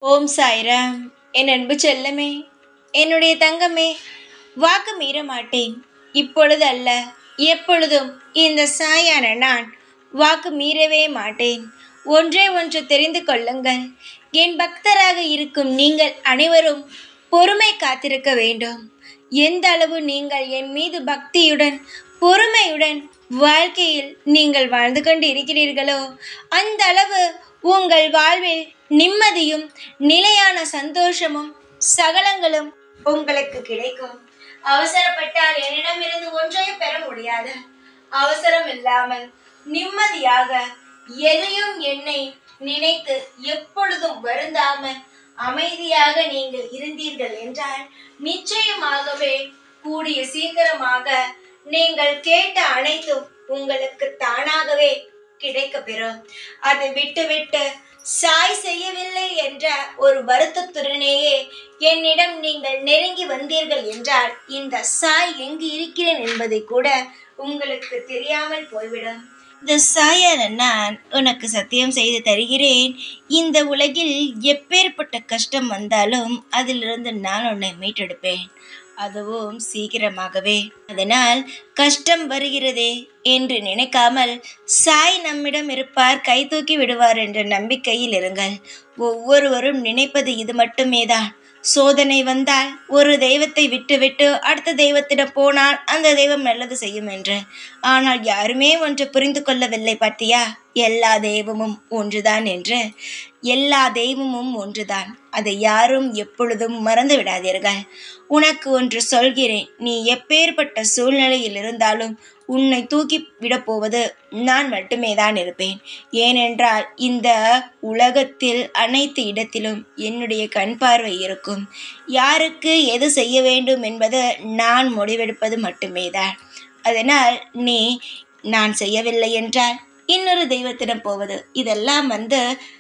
ஓம் சாய்ராம் என் அன்பு செல்லமே என்னுடைய தங்கமே வாக்கு மீற மாட்டேன் இப்பொழுது அல்ல எப்பொழுதும் இந்த சாயான நான் வாக்கு மீறவே மாட்டேன் ஒன்றே ஒன்று தெரிந்து கொள்ளுங்கள் என் பக்தராக இருக்கும் நீங்கள் அனைவரும் பொறுமை காத்திருக்க வேண்டும் எந்த அளவு நீங்கள் என் மீது பக்தியுடன் பொறுமையுடன் வாழ்க்கையில் நீங்கள் வாழ்ந்து கொண்டு இருக்கிறீர்களோ அந்த அளவு உங்கள் வாழ்வில் நிம்மதியும் நிலையான சந்தோஷமும் சகலங்களும் உங்களுக்கு கிடைக்கும் அவசரப்பட்டால் என்னிடமிருந்து ஒன்றையும் பெற முடியாது அவசரம் இல்லாமல் நிம்மதியாக எதையும் என்னை நினைத்து எப்பொழுதும் வருந்தாமல் அமைதியாக நீங்கள் இருந்தீர்கள் என்றால் நிச்சயமாகவே கூடிய சீக்கிரமாக நீங்கள் கேட்ட அனைத்தும் உங்களுக்கு தானாகவே கிடைக்கப் பெறும் அதை விட்டுவிட்டு சாய் செய்யவில்லை என்ற ஒரு வருத்தத்துடனேயே என்னிடம் நீங்கள் நெருங்கி வந்தீர்கள் என்றால் இந்த சாய் எங்கு இருக்கிறேன் என்பதை கூட உங்களுக்கு தெரியாமல் போய்விடும் இந்த சாயான நான் உனக்கு சத்தியம் செய்து தருகிறேன் இந்த உலகில் எப்பேற்பட்ட கஷ்டம் வந்தாலும் அதிலிருந்து நான் உன்னை மீட்டெடுப்பேன் அதுவும் சீக்கிரமாகவே அதனால் கஷ்டம் வருகிறதே என்று நினைக்காமல் சாய் நம்மிடம் இருப்பார் கை தூக்கி விடுவார் என்ற நம்பிக்கையில் இருங்கள் ஒவ்வொருவரும் நினைப்பது இது மட்டுமே தான் சோதனை வந்தால் ஒரு தெய்வத்தை விட்டுவிட்டு அடுத்த தெய்வத்திடம் போனால் அந்த தெய்வம் நல்லது செய்யும் என்று ஆனால் யாருமே ஒன்று புரிந்து கொள்ளவில்லை பார்த்தியா எல்லா தெய்வமும் ஒன்றுதான் என்று எல்லா தெய்வமும் ஒன்றுதான் அதை யாரும் எப்பொழுதும் மறந்து விடாதீர்கள் உனக்கு ஒன்று சொல்கிறேன் நீ எப்பேற்பட்ட சூழ்நிலையில் இருந்தாலும் உன்னை தூக்கி விடப்போவது நான் மட்டுமே தான் இருப்பேன் ஏனென்றால் இந்த உலகத்தில் அனைத்து இடத்திலும் என்னுடைய கண் பார்வை இருக்கும் யாருக்கு எது செய்ய வேண்டும் என்பது நான் முடிவெடுப்பது மட்டுமே தான் அதனால் நீ நான் செய்யவில்லை என்றால் இன்னொரு தெய்வத்திடம் போவது இதெல்லாம் வந்து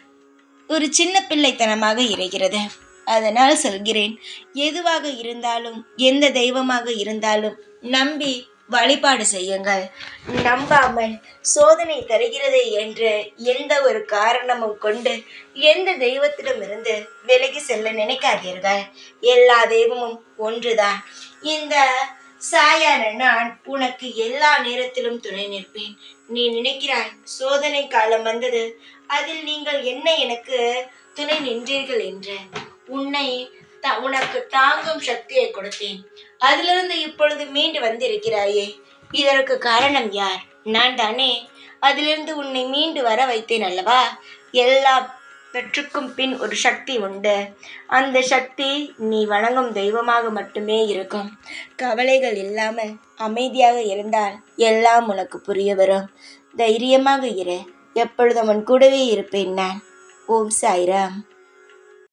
ஒரு சின்ன பிள்ளைத்தனமாக இருக்கிறது அதனால் சொல்கிறேன் எதுவாக இருந்தாலும் எந்த தெய்வமாக இருந்தாலும் நம்பி வழிபாடு செய்யுங்கள் நம்பாமல் சோதனை தருகிறது என்று எந்த ஒரு காரணமும் கொண்டு எந்த தெய்வத்திடமிருந்து விலகி செல்ல நினைக்காதீர்கள் எல்லா தெய்வமும் ஒன்றுதான் இந்த சாயான நான் உனக்கு எல்லா நேரத்திலும் துணை நிற்பேன் நீ நினைக்கிறாய் சோதனை காலம் வந்தது அதில் நீங்கள் என்ன எனக்கு துணை நின்றீர்கள் என்று உன்னை த- உனக்கு தாங்கும் சக்தியை கொடுத்தேன் அதிலிருந்து இப்பொழுது மீண்டு வந்திருக்கிறாயே இதற்கு காரணம் யார் நான் தானே அதிலிருந்து உன்னை மீண்டு வர வைத்தேன் அல்லவா எல்லா வெற்றுக்கும் பின் ஒரு சக்தி உண்டு அந்த சக்தி நீ வணங்கும் தெய்வமாக மட்டுமே இருக்கும் கவலைகள் இல்லாமல் அமைதியாக இருந்தால் எல்லாம் உனக்கு புரிய வரும் தைரியமாக இரு எப்பொழுதும் உன் கூடவே இருப்பேன் நான் ஓம் சாய்ராம்